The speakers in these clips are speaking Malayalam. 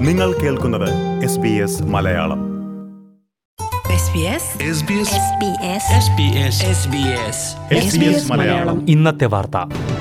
നിങ്ങൾ കേൾക്കുന്നത് S B S Malayalam SBS SBS SBS SBS SBS SBS Malayalam ഇന്നത്തെ വാർത്ത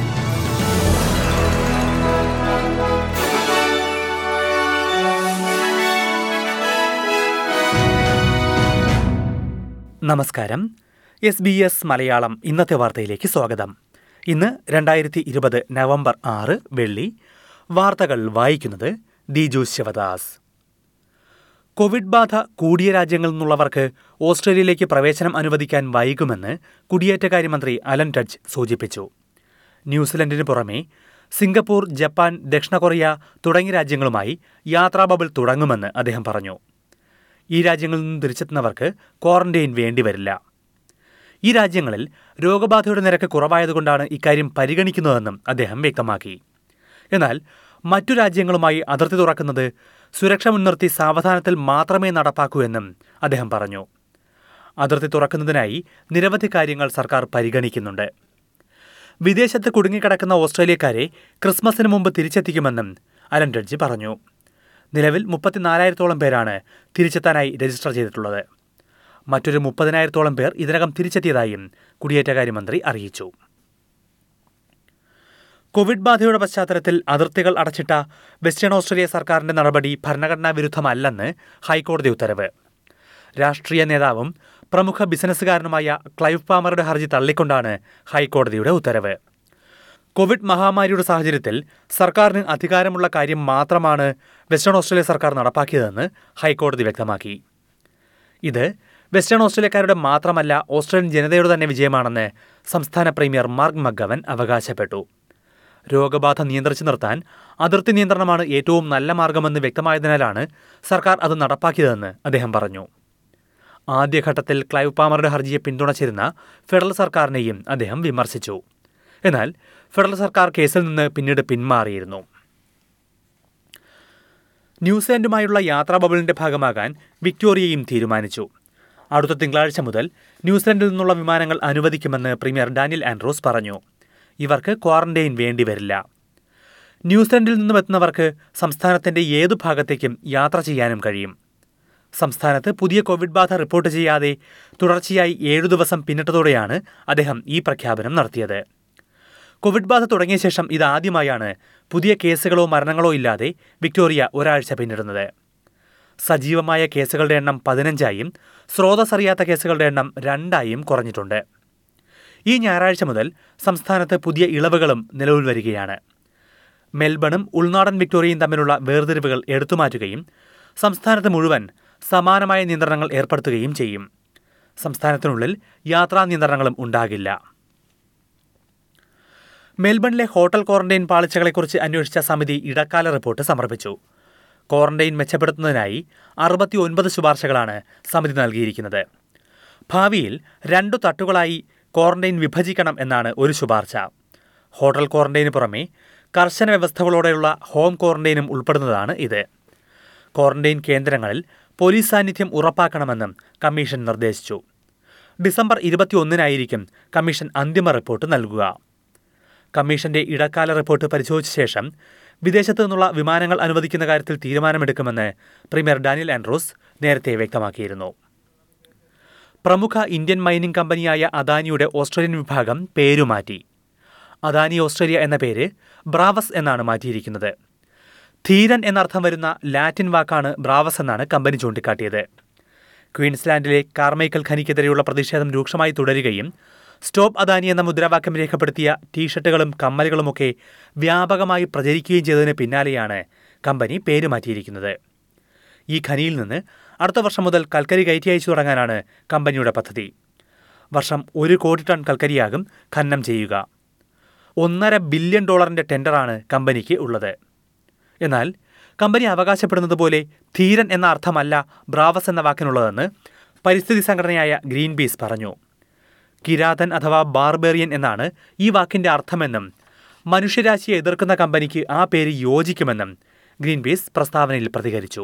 നമസ്കാരം എസ് ബി എസ് മലയാളം ഇന്നത്തെ വാർത്തയിലേക്ക് സ്വാഗതം ഇന്ന് രണ്ടായിരത്തി ഇരുപത് നവംബർ ആറ് വെള്ളി വാർത്തകൾ വായിക്കുന്നത് ദിജു ശിവദാസ് കോവിഡ് ബാധ കൂടിയ രാജ്യങ്ങളിൽ നിന്നുള്ളവർക്ക് ഓസ്ട്രേലിയയിലേക്ക് പ്രവേശനം അനുവദിക്കാൻ വൈകുമെന്ന് കുടിയേറ്റകാര്യമന്ത്രി അലൻ ടച്ച് സൂചിപ്പിച്ചു ന്യൂസിലൻഡിന് പുറമെ സിംഗപ്പൂർ ജപ്പാൻ ദക്ഷിണ കൊറിയ തുടങ്ങിയ രാജ്യങ്ങളുമായി യാത്രാ ബബിൾ തുടങ്ങുമെന്ന് അദ്ദേഹം പറഞ്ഞു ഈ രാജ്യങ്ങളിൽ നിന്ന് തിരിച്ചെത്തുന്നവർക്ക് ക്വാറന്റൈൻ വേണ്ടിവരില്ല ഈ രാജ്യങ്ങളിൽ രോഗബാധയുടെ നിരക്ക് കുറവായതുകൊണ്ടാണ് ഇക്കാര്യം പരിഗണിക്കുന്നതെന്നും അദ്ദേഹം വ്യക്തമാക്കി എന്നാൽ മറ്റു രാജ്യങ്ങളുമായി അതിർത്തി തുറക്കുന്നത് സുരക്ഷ മുൻനിർത്തി സാവധാനത്തിൽ മാത്രമേ നടപ്പാക്കൂ എന്നും അദ്ദേഹം പറഞ്ഞു അതിർത്തി തുറക്കുന്നതിനായി നിരവധി കാര്യങ്ങൾ സർക്കാർ പരിഗണിക്കുന്നുണ്ട് വിദേശത്ത് കുടുങ്ങിക്കിടക്കുന്ന ഓസ്ട്രേലിയക്കാരെ ക്രിസ്മസിന് മുമ്പ് തിരിച്ചെത്തിക്കുമെന്നും അലൻ റെഡ്ജി പറഞ്ഞു നിലവിൽ മുപ്പത്തിനാലായിരത്തോളം പേരാണ് തിരിച്ചെത്താനായി രജിസ്റ്റർ ചെയ്തിട്ടുള്ളത് മറ്റൊരു മുപ്പതിനായിരത്തോളം പേർ ഇതിനകം തിരിച്ചെത്തിയതായും കുടിയേറ്റകാര്യമന്ത്രി അറിയിച്ചു കോവിഡ് ബാധയുടെ പശ്ചാത്തലത്തിൽ അതിർത്തികൾ അടച്ചിട്ട വെസ്റ്റേൺ ഓസ്ട്രേലിയ സർക്കാരിന്റെ നടപടി ഭരണഘടനാ വിരുദ്ധമല്ലെന്ന് ഹൈക്കോടതി ഉത്തരവ് രാഷ്ട്രീയ നേതാവും പ്രമുഖ ബിസിനസ്സുകാരനുമായ ക്ലൈവ് പാമറുടെ ഹർജി തള്ളിക്കൊണ്ടാണ് ഹൈക്കോടതിയുടെ ഉത്തരവ് കോവിഡ് മഹാമാരിയുടെ സാഹചര്യത്തിൽ സർക്കാരിന് അധികാരമുള്ള കാര്യം മാത്രമാണ് വെസ്റ്റേൺ ഓസ്ട്രേലിയ സർക്കാർ നടപ്പാക്കിയതെന്ന് ഹൈക്കോടതി വ്യക്തമാക്കി ഇത് വെസ്റ്റേൺ ഓസ്ട്രേലിയക്കാരുടെ മാത്രമല്ല ഓസ്ട്രേലിയൻ ജനതയുടെ തന്നെ വിജയമാണെന്ന് സംസ്ഥാന പ്രീമിയർ മാർക്ക് മഗവൻ അവകാശപ്പെട്ടു രോഗബാധ നിയന്ത്രിച്ചു നിർത്താൻ അതിർത്തി നിയന്ത്രണമാണ് ഏറ്റവും നല്ല മാർഗമെന്ന് വ്യക്തമായതിനാലാണ് സർക്കാർ അത് നടപ്പാക്കിയതെന്ന് അദ്ദേഹം പറഞ്ഞു ആദ്യഘട്ടത്തിൽ ക്ലൈവ് പാമറുടെ ഹർജിയെ പിന്തുണച്ചിരുന്ന ഫെഡറൽ സർക്കാരിനെയും അദ്ദേഹം വിമർശിച്ചു എന്നാൽ ഫെഡറൽ സർക്കാർ കേസിൽ നിന്ന് പിന്നീട് പിന്മാറിയിരുന്നു ന്യൂസിലൻഡുമായുള്ള യാത്രാ ബബിളിന്റെ ഭാഗമാകാൻ വിക്ടോറിയയും തീരുമാനിച്ചു അടുത്ത തിങ്കളാഴ്ച മുതൽ ന്യൂസിലൻഡിൽ നിന്നുള്ള വിമാനങ്ങൾ അനുവദിക്കുമെന്ന് പ്രീമിയർ ഡാനിയൽ ആൻഡ്രോസ് പറഞ്ഞു ഇവർക്ക് ക്വാറന്റൈൻ വേണ്ടിവരില്ല ന്യൂസിലൻഡിൽ നിന്നും എത്തുന്നവർക്ക് സംസ്ഥാനത്തിന്റെ ഏതു ഭാഗത്തേക്കും യാത്ര ചെയ്യാനും കഴിയും സംസ്ഥാനത്ത് പുതിയ കോവിഡ് ബാധ റിപ്പോർട്ട് ചെയ്യാതെ തുടർച്ചയായി ഏഴു ദിവസം പിന്നിട്ടതോടെയാണ് അദ്ദേഹം ഈ പ്രഖ്യാപനം നടത്തിയത് കോവിഡ് ബാധ തുടങ്ങിയ ശേഷം ഇതാദ്യമായാണ് പുതിയ കേസുകളോ മരണങ്ങളോ ഇല്ലാതെ വിക്ടോറിയ ഒരാഴ്ച പിന്നിടുന്നത് സജീവമായ കേസുകളുടെ എണ്ണം പതിനഞ്ചായും സ്രോതസ്സറിയാത്ത കേസുകളുടെ എണ്ണം രണ്ടായും കുറഞ്ഞിട്ടുണ്ട് ഈ ഞായറാഴ്ച മുതൽ സംസ്ഥാനത്ത് പുതിയ ഇളവുകളും നിലവിൽ വരികയാണ് മെൽബണും ഉൾനാടൻ വിക്ടോറിയയും തമ്മിലുള്ള വേർതിരിവുകൾ എടുത്തുമാറ്റുകയും സംസ്ഥാനത്ത് മുഴുവൻ സമാനമായ നിയന്ത്രണങ്ങൾ ഏർപ്പെടുത്തുകയും ചെയ്യും സംസ്ഥാനത്തിനുള്ളിൽ യാത്രാ നിയന്ത്രണങ്ങളും ഉണ്ടാകില്ല മെൽബണിലെ ഹോട്ടൽ ക്വാറന്റൈൻ പാളിച്ചകളെക്കുറിച്ച് അന്വേഷിച്ച സമിതി ഇടക്കാല റിപ്പോർട്ട് സമർപ്പിച്ചു ക്വാറന്റൈൻ മെച്ചപ്പെടുത്തുന്നതിനായി അറുപത്തി ഒൻപത് ശുപാർശകളാണ് സമിതി നൽകിയിരിക്കുന്നത് ഭാവിയിൽ രണ്ടു തട്ടുകളായി ക്വാറന്റൈൻ വിഭജിക്കണം എന്നാണ് ഒരു ശുപാർശ ഹോട്ടൽ ക്വാറന്റൈന് പുറമെ കർശന വ്യവസ്ഥകളോടെയുള്ള ഹോം ക്വാറന്റൈനും ഉൾപ്പെടുന്നതാണ് ഇത് ക്വാറന്റൈൻ കേന്ദ്രങ്ങളിൽ പോലീസ് സാന്നിധ്യം ഉറപ്പാക്കണമെന്നും കമ്മീഷൻ നിർദ്ദേശിച്ചു ഡിസംബർ ഇരുപത്തിയൊന്നിനായിരിക്കും കമ്മീഷൻ അന്തിമ റിപ്പോർട്ട് നൽകുക കമ്മീഷന്റെ ഇടക്കാല റിപ്പോർട്ട് പരിശോധിച്ച ശേഷം വിദേശത്തു നിന്നുള്ള വിമാനങ്ങൾ അനുവദിക്കുന്ന കാര്യത്തിൽ തീരുമാനമെടുക്കുമെന്ന് പ്രീമിയർ ഡാനിയൽ ആൻഡ്രോസ് നേരത്തെ വ്യക്തമാക്കിയിരുന്നു പ്രമുഖ ഇന്ത്യൻ മൈനിംഗ് കമ്പനിയായ അദാനിയുടെ ഓസ്ട്രേലിയൻ വിഭാഗം പേരുമാറ്റി അദാനി ഓസ്ട്രേലിയ എന്ന പേര് ബ്രാവസ് എന്നാണ് മാറ്റിയിരിക്കുന്നത് ധീരൻ എന്നർത്ഥം വരുന്ന ലാറ്റിൻ വാക്കാണ് ബ്രാവസ് എന്നാണ് കമ്പനി ചൂണ്ടിക്കാട്ടിയത് ക്വീൻസ്ലാൻഡിലെ കാർമൈക്കൽ ഖനിക്കെതിരെയുള്ള പ്രതിഷേധം രൂക്ഷമായി തുടരുകയും സ്റ്റോപ്പ് അദാനി എന്ന മുദ്രാവാക്യം രേഖപ്പെടുത്തിയ ടീഷർട്ടുകളും കമ്മലുകളുമൊക്കെ വ്യാപകമായി പ്രചരിക്കുകയും ചെയ്തതിന് പിന്നാലെയാണ് കമ്പനി പേരുമാറ്റിയിരിക്കുന്നത് ഈ ഖനിയിൽ നിന്ന് അടുത്ത വർഷം മുതൽ കൽക്കരി കയറ്റി അയച്ചു തുടങ്ങാനാണ് കമ്പനിയുടെ പദ്ധതി വർഷം ഒരു കോടി ടൺ കൽക്കരിയാകും ഖനനം ചെയ്യുക ഒന്നര ബില്യൺ ഡോളറിന്റെ ടെൻഡറാണ് കമ്പനിക്ക് ഉള്ളത് എന്നാൽ കമ്പനി അവകാശപ്പെടുന്നത് പോലെ ധീരൻ എന്ന അർത്ഥമല്ല ബ്രാവസ് എന്ന വാക്കിനുള്ളതെന്ന് പരിസ്ഥിതി സംഘടനയായ ഗ്രീൻ പീസ് പറഞ്ഞു കിരാതൻ അഥവാ ബാർബേറിയൻ എന്നാണ് ഈ വാക്കിന്റെ അർത്ഥമെന്നും മനുഷ്യരാശിയെ എതിർക്കുന്ന കമ്പനിക്ക് ആ പേര് യോജിക്കുമെന്നും ഗ്രീൻ പീസ് പ്രസ്താവനയിൽ പ്രതികരിച്ചു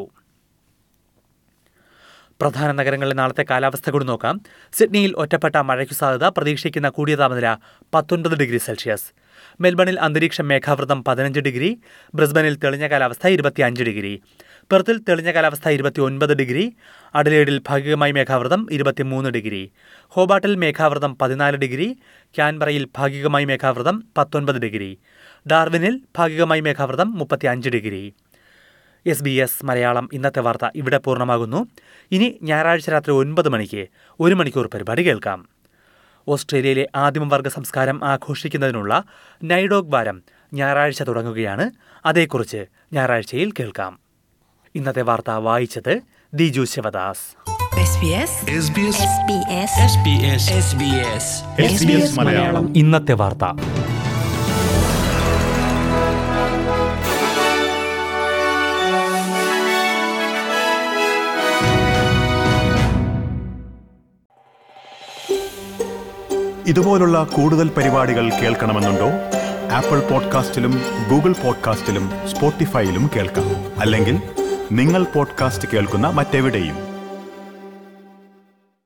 പ്രധാന നഗരങ്ങളിലെ നാളത്തെ കാലാവസ്ഥ കൂടി നോക്കാം സിഡ്നിയിൽ ഒറ്റപ്പെട്ട മഴയ്ക്കു സാധ്യത പ്രതീക്ഷിക്കുന്ന കൂടിയ താപനില പത്തൊൻപത് ഡിഗ്രി സെൽഷ്യസ് മെൽബണിൽ അന്തരീക്ഷം മേഘാവൃതം പതിനഞ്ച് ഡിഗ്രി ബ്രിസ്ബനിൽ തെളിഞ്ഞ കാലാവസ്ഥ ഇരുപത്തിയഞ്ച് ഡിഗ്രി പെർത്തിൽ തെളിഞ്ഞ കാലാവസ്ഥ ഇരുപത്തിയൊൻപത് ഡിഗ്രി അഡലേഡിൽ ഭാഗികമായി മേഘാവൃതം ഇരുപത്തിമൂന്ന് ഡിഗ്രി ഹോബാട്ടിൽ മേഘാവൃതം പതിനാല് ഡിഗ്രി ക്യാൻബറയിൽ ഭാഗികമായി മേഘാവൃതം പത്തൊൻപത് ഡിഗ്രി ഡാർവിനിൽ ഭാഗികമായി മേഘാവൃതം മുപ്പത്തിയഞ്ച് degree S B S Malayalam ഇന്നത്തെ വാർത്ത ഇവിടെ പൂർണ്ണമാകുന്നു ഇനി ഞായറാഴ്ച രാത്രി ഒൻപത് മണിക്ക് ഒരു മണിക്കൂർ പരിപാടി കേൾക്കാം ഓസ്ട്രേലിയയിലെ ആദിമവർഗ സംസ്കാരം ആഘോഷിക്കുന്നതിനുള്ള നൈഡോഗ് വാരം ഞായറാഴ്ച തുടങ്ങുകയാണ് അതേക്കുറിച്ച് ഞായറാഴ്ചയിൽ കേൾക്കാം ഇന്നത്തെ വാർത്ത വായിച്ചത് Diju Sivadas SBS SBS SBS SBS SBS Malayalam ഇന്നത്തെ വാർത്ത ഇതുപോലുള്ള കൂടുതൽ പരിപാടികൾ കേൾക്കണമെന്നുണ്ടോ ആപ്പിൾ പോഡ്കാസ്റ്റിലും ഗൂഗിൾ പോഡ്കാസ്റ്റിലും സ്പോട്ടിഫൈയിലും കേൾക്കാം അല്ലെങ്കിൽ നിങ്ങൾ പോഡ്കാസ്റ്റ് കേൾക്കുന്ന മറ്റെവിടെയും